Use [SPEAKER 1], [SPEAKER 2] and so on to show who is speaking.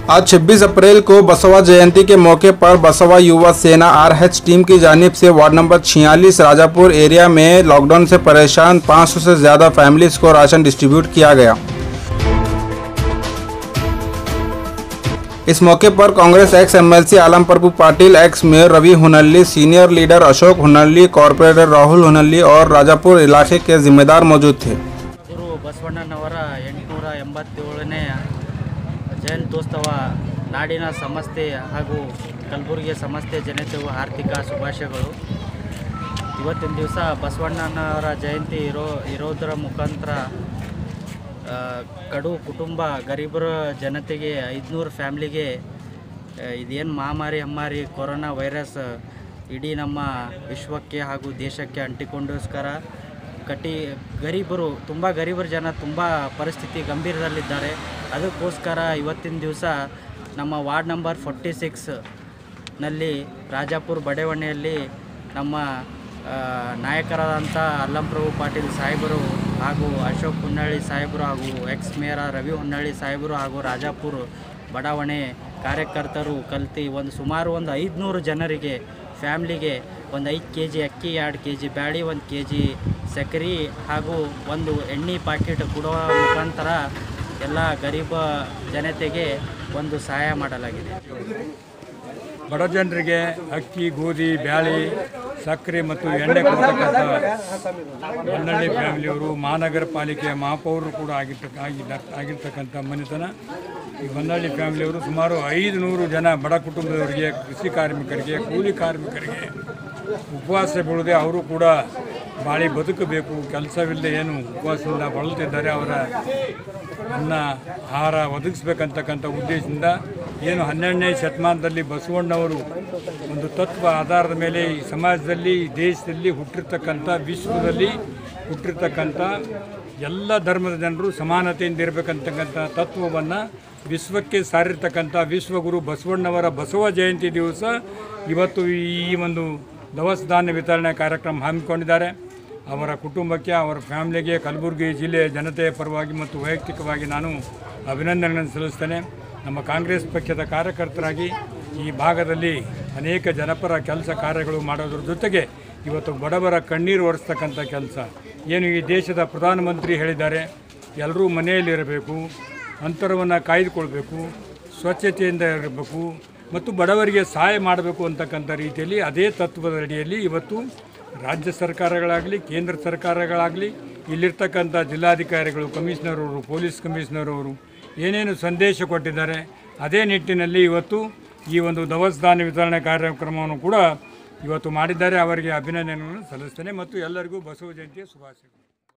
[SPEAKER 1] आज 26 अप्रैल को बसवा जयंती के मौके पर बसवा युवा सेना आरएच टीम की जानिब से वार्ड नंबर 46 राजापुर एरिया में लॉकडाउन से परेशान 500 से ज़्यादा फैमिलीज को राशन डिस्ट्रीब्यूट किया गया इस मौके पर Congress ex MLC Alam Prabhu Patil ex mayor Ravi Hunalli senior leader Ashok Hunalli corporator Rahul Hunalli और राजापुर इलाके के जिम्मेदार मौजूद थे
[SPEAKER 2] ಗುರು ಬಸವಣ್ಣನವರ ಎಂಟುನೂರ ಎಂಬತ್ತೇಳನೇ ಜಯಂತ್ಯೋತ್ಸವ ನಾಡಿನ ಸಮಸ್ತೆ ಹಾಗೂ ಕಲಬುರಗಿಯ ಸಮಸ್ತೆ ಜನತೆಗೂ ಆರ್ಥಿಕ ಶುಭಾಶಯಗಳು ಇವತ್ತಿನ ದಿವಸ ಬಸವಣ್ಣನವರ ಜಯಂತಿ ಇರೋ ಇರೋದರ ಮುಖಾಂತರ ಆ, ಕಡು ಕುಟುಂಬ ಗರೀಬರ ಜನತೆಗೆ ಐದುನೂರು ಫ್ಯಾಮ್ಲಿಗೆ ಆ, ಇದೇನು ಮಹಾಮಾರಿ ಹಮ್ಮಾರಿ ಕೊರೋನಾ ವೈರಸ್ ಇಡೀ ನಮ್ಮ ವಿಶ್ವಕ್ಕೆ ಹಾಗೂ ದೇಶಕ್ಕೆ ಅಂಟಿಕೊಂಡೋಸ್ಕರ ಕಟ್ಟಿ ಗರೀಬರು ತುಂಬ ಗರೀಬರ ಜನ ತುಂಬ ಪರಿಸ್ಥಿತಿ ಗಂಭೀರದಲ್ಲಿದ್ದಾರೆ ಅದಕ್ಕೋಸ್ಕರ ಇವತ್ತಿನ ದಿವಸ ನಮ್ಮ ವಾರ್ಡ್ ನಂಬರ್ ಫೋರ್ಟಿ ಸಿಕ್ಸ್ ನಲ್ಲಿ ರಾಜಾಪುರ ಬಡಾವಣೆಯಲ್ಲಿ ನಮ್ಮ ಆ, ನಾಯಕರಾದಂಥ ಅಲ್ಲಂಪ್ರಭು ಪಾಟೀಲ್ ಸಾಹೇಬರು ಹಾಗೂ ಅಶೋಕ್ ಹುನ್ನಳ್ಳಿ ಸಾಹೇಬರು ಹಾಗೂ ಎಕ್ಸ್ ಮೇಯರ್ ರವಿ ಹುನ್ನಳ್ಳಿ ಸಾಹೇಬರು ಹಾಗೂ ರಾಜಾಪುರ ಬಡಾವಣೆ ಕಾರ್ಯಕರ್ತರು ಕಲ್ತು ಒಂದು ಸುಮಾರು ಒಂದು ಐದುನೂರು ಜನರಿಗೆ ಫ್ಯಾಮ್ಲಿಗೆ ಒಂದು ಐದು ಕೆ ಜಿ ಅಕ್ಕಿ ಎರಡು ಕೆ ಜಿ ಬ್ಯಾಳಿ ಒಂದು ಕೆ ಜಿ ಸಕ್ಕರೆ ಹಾಗೂ ಒಂದು ಎಣ್ಣೆ ಪ್ಯಾಕೆಟ್ ಕೊಡುವ ಮುಖಾಂತರ ಎಲ್ಲ ಗರೀಬ ಜನತೆಗೆ ಒಂದು ಸಹಾಯ ಮಾಡಲಾಗಿದೆ
[SPEAKER 3] ಬಡ ಜನರಿಗೆ ಅಕ್ಕಿ ಗೋಧಿ ಬ್ಯಾಳಿ ಸಕ್ಕರೆ ಮತ್ತು ಎಣ್ಣೆ ಕೊಡ್ತಕ್ಕಂಥ ಹೊನ್ನಳ್ಳಿ ಫ್ಯಾಮಿಲಿಯವರು ಮಹಾನಗರ ಪಾಲಿಕೆಯ ಮಹಾಪೌರರು ಕೂಡ ಆಗಿರ್ತ ಆಗಿದ್ದ ಆಗಿರ್ತಕ್ಕಂಥ ಮನೆತನ ಈ ಹೊನ್ನಳ್ಳಿ ಫ್ಯಾಮಿಲಿಯವರು ಸುಮಾರು ಐದು ನೂರು ಜನ ಬಡ ಕುಟುಂಬದವರಿಗೆ ಕೃಷಿ ಕಾರ್ಮಿಕರಿಗೆ ಕೂಲಿ ಕಾರ್ಮಿಕರಿಗೆ ಉಪವಾಸ ಬೀಳದೆ ಅವರು ಕೂಡ ಬಾಳಿ ಬದುಕಬೇಕು ಕೆಲಸವಿಲ್ಲದೆ ಏನು ಉಪವಾಸದಿಂದ ಬಳಲ್ತಿದ್ದಾರೆ ಅವರ ಅನ್ನ ಆಹಾರ ಒದಗಿಸ್ಬೇಕಂತಕ್ಕಂಥ ಉದ್ದೇಶದಿಂದ ಏನು ಹನ್ನೆರಡನೇ ಶತಮಾನದಲ್ಲಿ ಬಸವಣ್ಣವರು ಒಂದು ತತ್ವ ಆಧಾರದ ಮೇಲೆ ಈ ಸಮಾಜದಲ್ಲಿ ಈ ದೇಶದಲ್ಲಿ ಹುಟ್ಟಿರ್ತಕ್ಕಂಥ ವಿಶ್ವದಲ್ಲಿ ಹುಟ್ಟಿರ್ತಕ್ಕಂಥ ಎಲ್ಲ ಧರ್ಮದ ಜನರು ಸಮಾನತೆಯಿಂದ ಇರಬೇಕಂತಕ್ಕಂಥ ತತ್ವವನ್ನು ವಿಶ್ವಕ್ಕೆ ಸಾರಿರ್ತಕ್ಕಂಥ ವಿಶ್ವಗುರು ಬಸವಣ್ಣವರ ಬಸವ ಜಯಂತಿ ದಿವಸ ಇವತ್ತು ಈ ಒಂದು ದವಸ ಧಾನ್ಯ ವಿತರಣೆ ಕಾರ್ಯಕ್ರಮ ಹಮ್ಮಿಕೊಂಡಿದ್ದಾರೆ ಅವರ ಕುಟುಂಬಕ್ಕೆ ಅವರ ಫ್ಯಾಮಿಲಿಗೆ ಕಲಬುರಗಿ ಜಿಲ್ಲೆಯ ಜನತೆಯ ಪರವಾಗಿ ಮತ್ತು ವೈಯಕ್ತಿಕವಾಗಿ ನಾನು ಅಭಿನಂದನೆಗಳನ್ನು ಸಲ್ಲಿಸ್ತೇನೆ ನಮ್ಮ ಕಾಂಗ್ರೆಸ್ ಪಕ್ಷದ ಕಾರ್ಯಕರ್ತರಾಗಿ ಈ ಭಾಗದಲ್ಲಿ ಅನೇಕ ಜನಪರ ಕೆಲಸ ಕಾರ್ಯಗಳು ಮಾಡೋದ್ರ ಜೊತೆಗೆ ಇವತ್ತು ಬಡವರ ಕಣ್ಣೀರು ಒರೆಸ್ತಕ್ಕಂಥ ಕೆಲಸ ಏನು ಈ ದೇಶದ ಪ್ರಧಾನಮಂತ್ರಿ ಹೇಳಿದ್ದಾರೆ ಎಲ್ಲರೂ ಮನೆಯಲ್ಲಿರಬೇಕು ಅಂತರವನ್ನು ಕಾಯ್ದುಕೊಳ್ಬೇಕು ಸ್ವಚ್ಛತೆಯಿಂದ ಇರಬೇಕು ಮತ್ತು ಬಡವರಿಗೆ ಸಹಾಯ ಮಾಡಬೇಕು ಅಂತಕ್ಕಂಥ ರೀತಿಯಲ್ಲಿ ಅದೇ ತತ್ವದ ಅಡಿಯಲ್ಲಿ ಇವತ್ತು ರಾಜ್ಯ ಸರ್ಕಾರಗಳಾಗಲಿ ಕೇಂದ್ರ ಸರ್ಕಾರಗಳಾಗಲಿ ಇಲ್ಲಿರ್ತಕ್ಕಂಥ ಜಿಲ್ಲಾಧಿಕಾರಿಗಳು ಕಮಿಷನರವರು ಪೊಲೀಸ್ ಕಮಿಷನರವರು ಏನೇನು ಸಂದೇಶ ಕೊಟ್ಟಿದ್ದಾರೆ ಅದೇ ನಿಟ್ಟಿನಲ್ಲಿ ಇವತ್ತು ಈ ಒಂದು ದವಸ ಧಾನ್ಯ ವಿತರಣೆ ಕಾರ್ಯಕ್ರಮವನ್ನು ಕೂಡ ಇವತ್ತು ಮಾಡಿದ್ದಾರೆ ಅವರಿಗೆ ಅಭಿನಂದನೆಗಳನ್ನು ಸಲ್ಲಿಸ್ತೇನೆ ಮತ್ತು ಎಲ್ಲರಿಗೂ ಬಸವ ಜಯಂತಿಯ ಶುಭಾಶಯಗಳು